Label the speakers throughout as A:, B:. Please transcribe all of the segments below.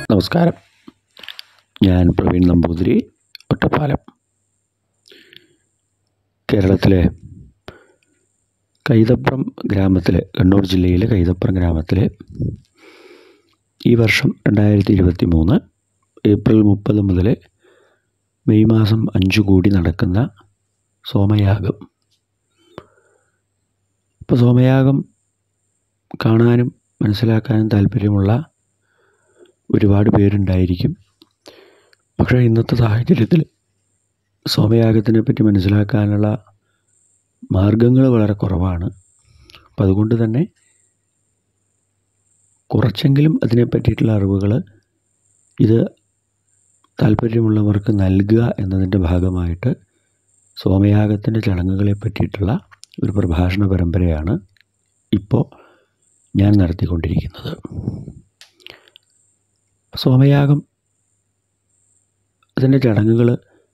A: നമസ്കാരം ഞാൻ പ്രവീൺ നമ്പൂതിരി ഒറ്റപ്പാലം കേരളത്തിലെ കൈതപ്രം ഗ്രാമത്തിലെ കണ്ണൂർ ജില്ലയിലെ കൈതപ്രം ഗ്രാമത്തിലെ ഈ വർഷം രണ്ടായിരത്തി ഇരുപത്തി മൂന്ന് ഏപ്രിൽ മുപ്പത് മുതൽ മെയ് മാസം അഞ്ച് കൂടി നടക്കുന്ന സോമയാഗം ഇപ്പോൾ സോമയാഗം കാണാനും മനസ്സിലാക്കാനും താല്പര്യമുള്ള ഒരുപാട് പേരുണ്ടായിരിക്കും പക്ഷേ ഇന്നത്തെ സാഹചര്യത്തിൽ സോമയാഗത്തിനെ പറ്റി മനസ്സിലാക്കാനുള്ള മാർഗങ്ങൾ വളരെ കുറവാണ് അപ്പം അതുകൊണ്ട് തന്നെ കുറച്ചെങ്കിലും അതിനെ പറ്റിയിട്ടുള്ള അറിവുകൾ ഇത് താല്പര്യമുള്ളവർക്ക് നൽകുക എന്നതിൻ്റെ ഭാഗമായിട്ട് സോമയാഗത്തിൻ്റെ ചടങ്ങുകളെ പറ്റിയിട്ടുള്ള ഒരു പ്രഭാഷണ പരമ്പരയാണ് ഇപ്പോൾ ഞാൻ നടത്തിക്കൊണ്ടിരിക്കുന്നത് സോമയാഗം അതിൻ്റെ ചടങ്ങുകൾ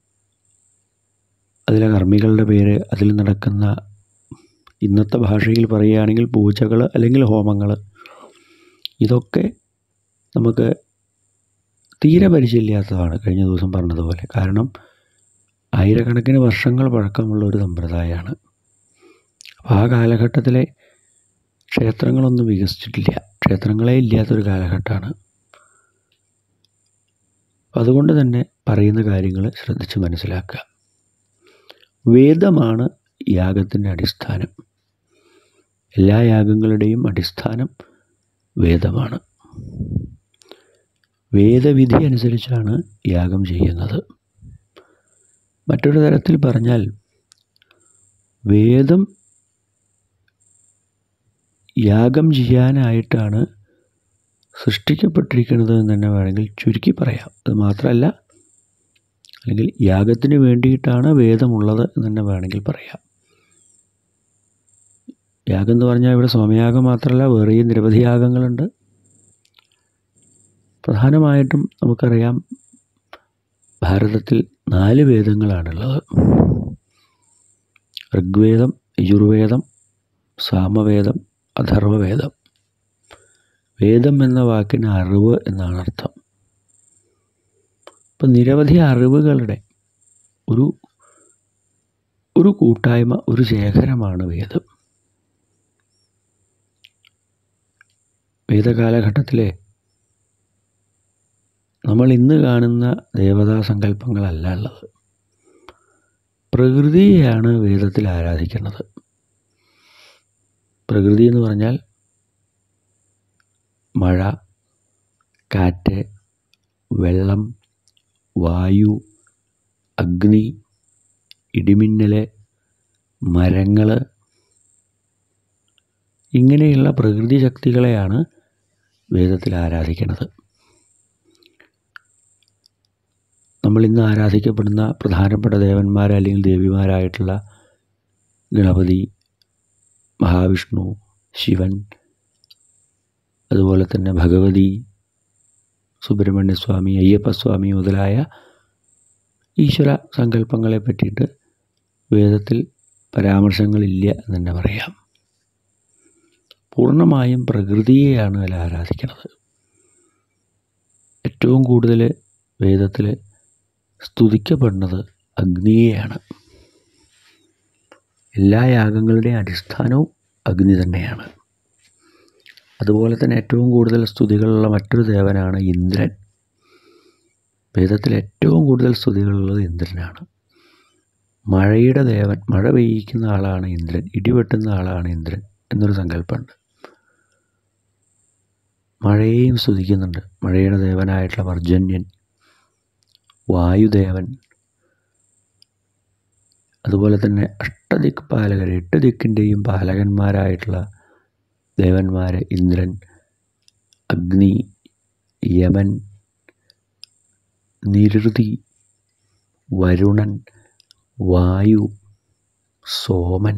A: അതിലെ കർമ്മികളുടെ പേര് അതിൽ നടക്കുന്ന ഇന്നത്തെ ഭാഷയിൽ പറയുകയാണെങ്കിൽ പൂജകൾ അല്ലെങ്കിൽ ഹോമങ്ങൾ ഇതൊക്കെ നമുക്ക് തീരെ പരിചയമില്ലാത്തതാണ് കഴിഞ്ഞ ദിവസം പറഞ്ഞതുപോലെ കാരണം ആയിരക്കണക്കിന് വർഷങ്ങൾ പഴക്കമുള്ള ഒരു സമ്പ്രദായമാണ് അപ്പോൾ ആ കാലഘട്ടത്തിലെ ക്ഷേത്രങ്ങളൊന്നും വികസിച്ചിട്ടില്ല ക്ഷേത്രങ്ങളേ ഇല്ലാത്തൊരു കാലഘട്ടമാണ് അതുകൊണ്ട് തന്നെ പറയുന്ന കാര്യങ്ങൾ ശ്രദ്ധിച്ച് മനസ്സിലാക്കുക വേദമാണ് യാഗത്തിൻ്റെ അടിസ്ഥാനം എല്ലാ യാഗങ്ങളുടെയും അടിസ്ഥാനം വേദമാണ് വേദവിധി അനുസരിച്ചാണ് യാഗം ചെയ്യുന്നത് മറ്റൊരു തരത്തിൽ പറഞ്ഞാൽ വേദം യാഗം ചെയ്യാനായിട്ടാണ് സൃഷ്ടിക്കപ്പെട്ടിരിക്കുന്നത് എന്ന് തന്നെ വേണമെങ്കിൽ ചുരുക്കി പറയാം അത് മാത്രമല്ല അല്ലെങ്കിൽ യാഗത്തിന് വേണ്ടിയിട്ടാണ് വേദമുള്ളത് എന്ന് തന്നെ വേണമെങ്കിൽ പറയാം യാഗം എന്ന് പറഞ്ഞാൽ ഇവിടെ സോമയാഗം മാത്രമല്ല വേറെയും നിരവധി യാഗങ്ങളുണ്ട് പ്രധാനമായിട്ടും നമുക്കറിയാം ഭാരതത്തിൽ നാല് വേദങ്ങളാണുള്ളത് ഋഗ്വേദം യജുർവേദം സാമവേദം അഥർവവേദം വേദം എന്ന വാക്കിന് അറിവ് എന്നാണ് അർത്ഥം അപ്പം നിരവധി അറിവുകളുടെ ഒരു ഒരു കൂട്ടായ്മ ഒരു ശേഖരമാണ് വേദം വേദകാലഘട്ടത്തിലെ നമ്മൾ ഇന്ന് കാണുന്ന ദേവതാ സങ്കല്പങ്ങളല്ല ഉള്ളത് പ്രകൃതിയെയാണ് വേദത്തിൽ ആരാധിക്കുന്നത് പ്രകൃതി എന്ന് പറഞ്ഞാൽ മഴ കാറ്റ് വെള്ളം വായു അഗ്നി ഇടിമിന്നൽ മരങ്ങൾ ഇങ്ങനെയുള്ള പ്രകൃതി ശക്തികളെയാണ് വേദത്തിൽ ആരാധിക്കുന്നത് നമ്മൾ ഇന്ന് ആരാധിക്കപ്പെടുന്ന പ്രധാനപ്പെട്ട ദേവന്മാർ അല്ലെങ്കിൽ ദേവിമാരായിട്ടുള്ള ഗണപതി മഹാവിഷ്ണു ശിവൻ അതുപോലെ തന്നെ ഭഗവതി സുബ്രഹ്മണ്യസ്വാമി അയ്യപ്പസ്വാമി മുതലായ ഈശ്വര സങ്കല്പങ്ങളെ പറ്റിയിട്ട് വേദത്തിൽ പരാമർശങ്ങളില്ല എന്ന് തന്നെ പറയാം പൂർണ്ണമായും പ്രകൃതിയെയാണ് അതിൽ ആരാധിക്കുന്നത് ഏറ്റവും കൂടുതൽ വേദത്തിൽ സ്തുതിക്കപ്പെടുന്നത് അഗ്നിയെയാണ് എല്ലാ യാഗങ്ങളുടെയും അടിസ്ഥാനവും അഗ്നി തന്നെയാണ് അതുപോലെ തന്നെ ഏറ്റവും കൂടുതൽ സ്തുതികളുള്ള മറ്റൊരു ദേവനാണ് ഇന്ദ്രൻ വേദത്തിൽ ഏറ്റവും കൂടുതൽ സ്തുതികളുള്ളത് ഇന്ദ്രനാണ് മഴയുടെ ദേവൻ മഴ പെയ്യിക്കുന്ന ആളാണ് ഇന്ദ്രൻ ഇടിവെട്ടുന്ന ആളാണ് ഇന്ദ്രൻ എന്നൊരു സങ്കല്പമുണ്ട് മഴയെയും സ്തുതിക്കുന്നുണ്ട് മഴയുടെ ദേവനായിട്ടുള്ള പർജന്യൻ വായുദേവൻ അതുപോലെ തന്നെ അഷ്ടദിക് പാലകർ എട്ട് ദിക്കിൻ്റെയും പാലകന്മാരായിട്ടുള്ള ദേവന്മാർ ഇന്ദ്രൻ അഗ്നി യമൻ നിരുതി വരുണൻ വായു സോമൻ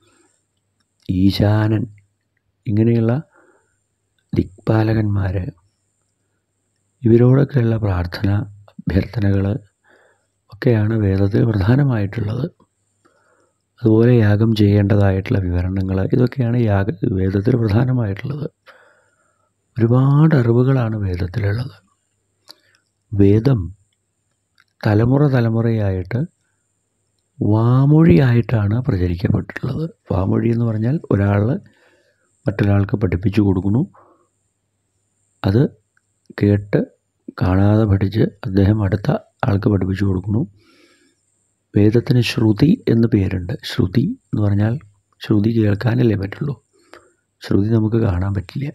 A: ഈശാനൻ ഇങ്ങനെയുള്ള ദിക്പാലകന്മാർ ഇവരോടൊക്കെയുള്ള പ്രാർത്ഥന അഭ്യർത്ഥനകൾ ഒക്കെയാണ് വേദത്തിൽ പ്രധാനമായിട്ടുള്ളത് അതുപോലെ യാഗം ചെയ്യേണ്ടതായിട്ടുള്ള വിവരണങ്ങൾ ഇതൊക്കെയാണ് യാഗ വേദത്തിൽ പ്രധാനമായിട്ടുള്ളത് ഒരുപാട് അറിവുകളാണ് വേദത്തിലുള്ളത് വേദം തലമുറ തലമുറയായിട്ട് വാമൊഴിയായിട്ടാണ് പ്രചരിക്കപ്പെട്ടിട്ടുള്ളത് വാമൊഴി എന്ന് പറഞ്ഞാൽ ഒരാൾ മറ്റൊരാൾക്ക് പഠിപ്പിച്ചു കൊടുക്കുന്നു അത് കേട്ട് കാണാതെ പഠിച്ച് അദ്ദേഹം അടുത്ത ആൾക്ക് പഠിപ്പിച്ചു കൊടുക്കുന്നു വേദത്തിന് ശ്രുതി എന്ന് പേരുണ്ട് ശ്രുതി എന്ന് പറഞ്ഞാൽ ശ്രുതി കേൾക്കാനല്ലേ പറ്റുള്ളൂ ശ്രുതി നമുക്ക് കാണാൻ പറ്റില്ല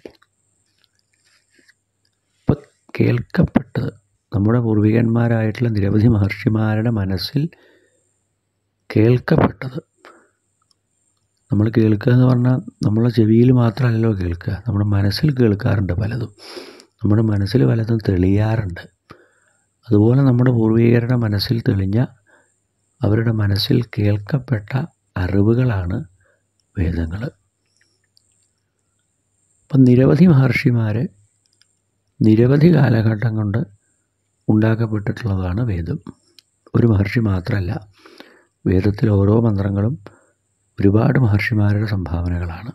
A: ഇപ്പം കേൾക്കപ്പെട്ടത് നമ്മുടെ പൂർവികന്മാരായിട്ടുള്ള നിരവധി മഹർഷിമാരുടെ മനസ്സിൽ കേൾക്കപ്പെട്ടത് നമ്മൾ കേൾക്കുക എന്ന് പറഞ്ഞാൽ നമ്മളെ ചെവിയിൽ മാത്രമല്ലല്ലോ കേൾക്കുക നമ്മുടെ മനസ്സിൽ കേൾക്കാറുണ്ട് പലതും നമ്മുടെ മനസ്സിൽ പലതും തെളിയാറുണ്ട് അതുപോലെ നമ്മുടെ പൂർവികരുടെ മനസ്സിൽ തെളിഞ്ഞ അവരുടെ മനസ്സിൽ കേൾക്കപ്പെട്ട അറിവുകളാണ് വേദങ്ങൾ അപ്പം നിരവധി മഹർഷിമാർ നിരവധി കാലഘട്ടം കൊണ്ട് ഉണ്ടാക്കപ്പെട്ടിട്ടുള്ളതാണ് വേദം ഒരു മഹർഷി മാത്രമല്ല വേദത്തിൽ ഓരോ മന്ത്രങ്ങളും ഒരുപാട് മഹർഷിമാരുടെ സംഭാവനകളാണ്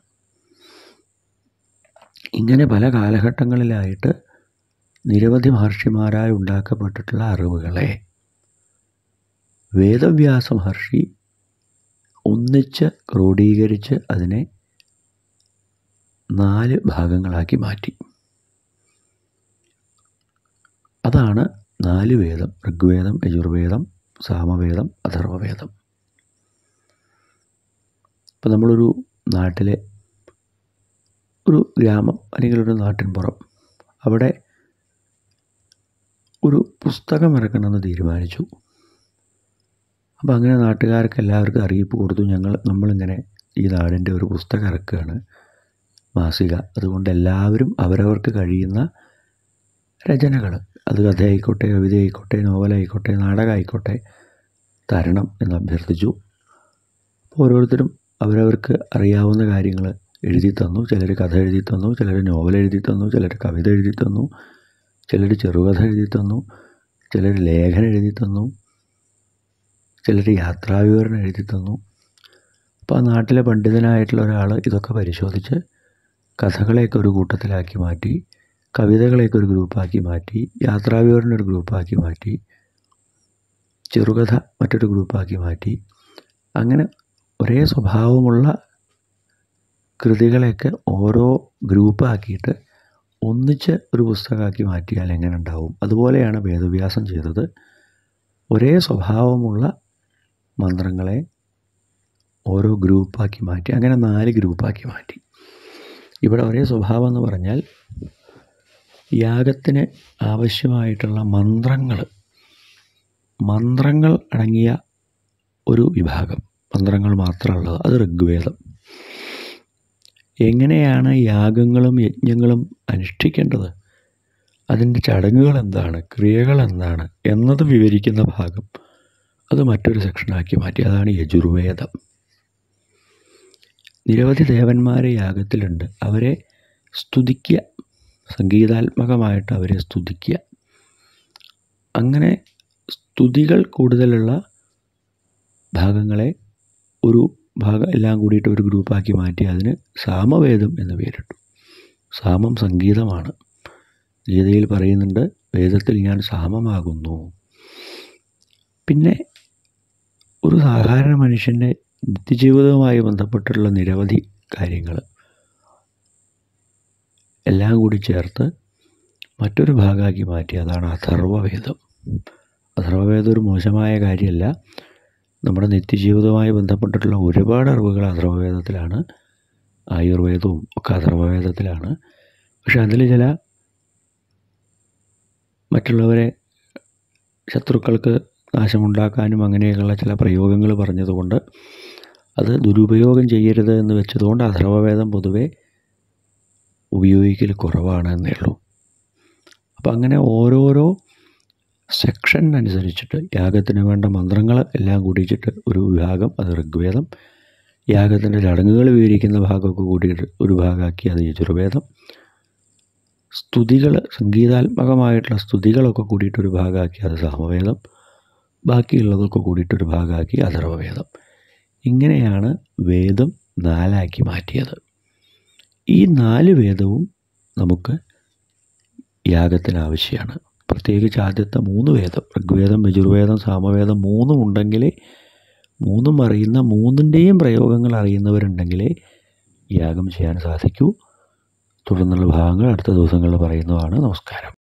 A: ഇങ്ങനെ പല കാലഘട്ടങ്ങളിലായിട്ട് നിരവധി മഹർഷിമാരായി ഉണ്ടാക്കപ്പെട്ടിട്ടുള്ള അറിവുകളെ വേദവ്യാസ മഹർഷി ഒന്നിച്ച് ക്രോഡീകരിച്ച് അതിനെ നാല് ഭാഗങ്ങളാക്കി മാറ്റി അതാണ് നാല് വേദം ഋഗ്വേദം യജുർവേദം സാമവേദം അഥർവവേദം ഇപ്പം നമ്മളൊരു നാട്ടിലെ ഒരു ഗ്രാമം അല്ലെങ്കിൽ ഒരു നാട്ടിൻപുറം അവിടെ ഒരു പുസ്തകം ഇറക്കണമെന്ന് തീരുമാനിച്ചു അപ്പോൾ അങ്ങനെ നാട്ടുകാർക്ക് എല്ലാവർക്കും അറിയിപ്പ് കൊടുത്തു ഞങ്ങൾ നമ്മളിങ്ങനെ ഈ നാടിൻ്റെ ഒരു പുസ്തകം ഇറക്കുകയാണ് മാസിക അതുകൊണ്ട് എല്ലാവരും അവരവർക്ക് കഴിയുന്ന രചനകൾ അത് കഥയായിക്കോട്ടെ കവിതയായിക്കോട്ടെ നോവലായിക്കോട്ടെ നാടകമായിക്കോട്ടെ തരണം എന്ന് അഭ്യർത്ഥിച്ചു അപ്പോൾ ഓരോരുത്തരും അവരവർക്ക് അറിയാവുന്ന കാര്യങ്ങൾ എഴുതി തന്നു ചിലർ കഥ എഴുതി തന്നു ചിലർ നോവൽ എഴുതി തന്നു ചിലർ കവിത എഴുതി തന്നു ചിലർ ചെറുകഥ എഴുതി തന്നു ചിലർ ലേഖനം എഴുതി തന്നു ചിലർ യാത്രാവിവരണം എഴുതി തന്നു അപ്പോൾ ആ നാട്ടിലെ പണ്ഡിതനായിട്ടുള്ള ഒരാൾ ഇതൊക്കെ പരിശോധിച്ച് കഥകളെയൊക്കെ ഒരു കൂട്ടത്തിലാക്കി മാറ്റി കവിതകളെയൊക്കെ ഒരു ഗ്രൂപ്പാക്കി മാറ്റി യാത്രാവിവരണം ഒരു ഗ്രൂപ്പാക്കി മാറ്റി ചെറുകഥ മറ്റൊരു ഗ്രൂപ്പാക്കി മാറ്റി അങ്ങനെ ഒരേ സ്വഭാവമുള്ള കൃതികളെയൊക്കെ ഓരോ ഗ്രൂപ്പാക്കിയിട്ട് ഒന്നിച്ച് ഒരു പുസ്തകമാക്കി മാറ്റിയാൽ എങ്ങനെ ഉണ്ടാവും അതുപോലെയാണ് വേദവ്യാസം ചെയ്തത് ഒരേ സ്വഭാവമുള്ള മന്ത്രങ്ങളെ ഓരോ ഗ്രൂപ്പാക്കി മാറ്റി അങ്ങനെ നാല് ഗ്രൂപ്പാക്കി മാറ്റി ഇവിടെ ഒരേ സ്വഭാവം എന്ന് പറഞ്ഞാൽ യാഗത്തിന് ആവശ്യമായിട്ടുള്ള മന്ത്രങ്ങൾ മന്ത്രങ്ങൾ അടങ്ങിയ ഒരു വിഭാഗം മന്ത്രങ്ങൾ മാത്രമുള്ളത് അത് ഋഗ്വേദം എങ്ങനെയാണ് യാഗങ്ങളും യജ്ഞങ്ങളും അനുഷ്ഠിക്കേണ്ടത് അതിൻ്റെ ചടങ്ങുകൾ എന്താണ് ക്രിയകൾ എന്താണ് എന്നത് വിവരിക്കുന്ന ഭാഗം അത് മറ്റൊരു സെക്ഷനാക്കി മാറ്റി അതാണ് യജുർവേദം നിരവധി ദേവന്മാരെ യാഗത്തിലുണ്ട് അവരെ സ്തുതിക്കുക സംഗീതാത്മകമായിട്ട് അവരെ സ്തുതിക്കുക അങ്ങനെ സ്തുതികൾ കൂടുതലുള്ള ഭാഗങ്ങളെ ഒരു ഭാഗം എല്ലാം കൂടിയിട്ട് ഒരു ഗ്രൂപ്പാക്കി മാറ്റി അതിന് സാമവേദം എന്ന് പേരിട്ടു സാമം സംഗീതമാണ് ഗീതയിൽ പറയുന്നുണ്ട് വേദത്തിൽ ഞാൻ സാമമാകുന്നു പിന്നെ ഒരു സാധാരണ മനുഷ്യൻ്റെ നിത്യജീവിതവുമായി ബന്ധപ്പെട്ടുള്ള നിരവധി കാര്യങ്ങൾ എല്ലാം കൂടി ചേർത്ത് മറ്റൊരു ഭാഗമാക്കി മാറ്റി അതാണ് അഥർവവേദം അഥർവവേദം ഒരു മോശമായ കാര്യമല്ല നമ്മുടെ നിത്യജീവിതവുമായി ബന്ധപ്പെട്ടിട്ടുള്ള ഒരുപാട് അറിവുകൾ അഥർവവേദത്തിലാണ് ആയുർവേദവും ഒക്കെ അഥർവവേദത്തിലാണ് പക്ഷെ അതിൽ ചില മറ്റുള്ളവരെ ശത്രുക്കൾക്ക് നാശമുണ്ടാക്കാനും അങ്ങനെയൊക്കെയുള്ള ചില പ്രയോഗങ്ങൾ പറഞ്ഞതുകൊണ്ട് അത് ദുരുപയോഗം ചെയ്യരുത് എന്ന് വെച്ചതുകൊണ്ട് അഥർവവേദം പൊതുവെ ഉപയോഗിക്കൽ കുറവാണ് എന്നേ ഉള്ളൂ അപ്പം അങ്ങനെ ഓരോരോ സെക്ഷൻ അനുസരിച്ചിട്ട് യാഗത്തിന് വേണ്ട മന്ത്രങ്ങൾ എല്ലാം കൂടിച്ചിട്ട് ഒരു വിഭാഗം അത് ഋഗ്വേദം യാഗത്തിൻ്റെ ചടങ്ങുകൾ വിവരിക്കുന്ന ഭാഗമൊക്കെ കൂടിയിട്ട് ഒരു ഭാഗമാക്കി അത് യജുർവേദം സ്തുതികൾ സംഗീതാത്മകമായിട്ടുള്ള സ്തുതികളൊക്കെ കൂടിയിട്ടൊരു ഭാഗമാക്കി അത് സാമവേദം ബാക്കിയുള്ളതൊക്കെ കൂടിയിട്ടൊരു ഭാഗമാക്കി അഥർവവേദം ഇങ്ങനെയാണ് വേദം നാലാക്കി മാറ്റിയത് ഈ നാല് വേദവും നമുക്ക് യാഗത്തിന് ആവശ്യമാണ് പ്രത്യേകിച്ച് ആദ്യത്തെ മൂന്ന് വേദം ഋഗ്വേദം യജുർവേദം സാമവേദം മൂന്നും ഉണ്ടെങ്കിൽ മൂന്നും അറിയുന്ന മൂന്നിൻ്റെയും പ്രയോഗങ്ങൾ അറിയുന്നവരുണ്ടെങ്കിലേ യാഗം ചെയ്യാൻ സാധിക്കൂ തുടർന്നുള്ള ഭാഗങ്ങൾ അടുത്ത ദിവസങ്ങളിൽ പറയുന്നതാണ് നമസ്കാരം